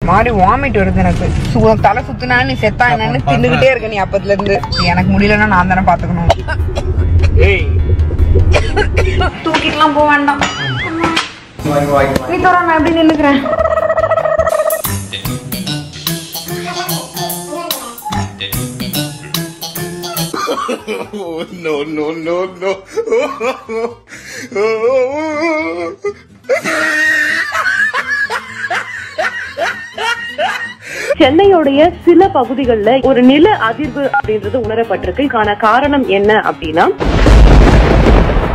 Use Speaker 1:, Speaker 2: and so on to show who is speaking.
Speaker 1: மாதிரி வாமிட் வருது எனக்கு சு- தலை சுத்துனா நீ செத்தா என்னன்னு தின்னுகிட்டே இருக்க நீ அப்பத்துல இருந்து எனக்கு முடியலன்னா நான் தானே பாத்துக்கணும்
Speaker 2: ஏய்
Speaker 1: தூக்கிட்டுலாம் போக வேண்டாம் நீ தோற நான் எப்படி நின்னுக்கிறேன்
Speaker 2: no, no, no, no.
Speaker 3: சென்னையுடைய சில பகுதிகளில் ஒரு நில அதிர்வு அப்படின்றது உணரப்பட்டிருக்கு இதுக்கான காரணம் என்ன அப்படின்னா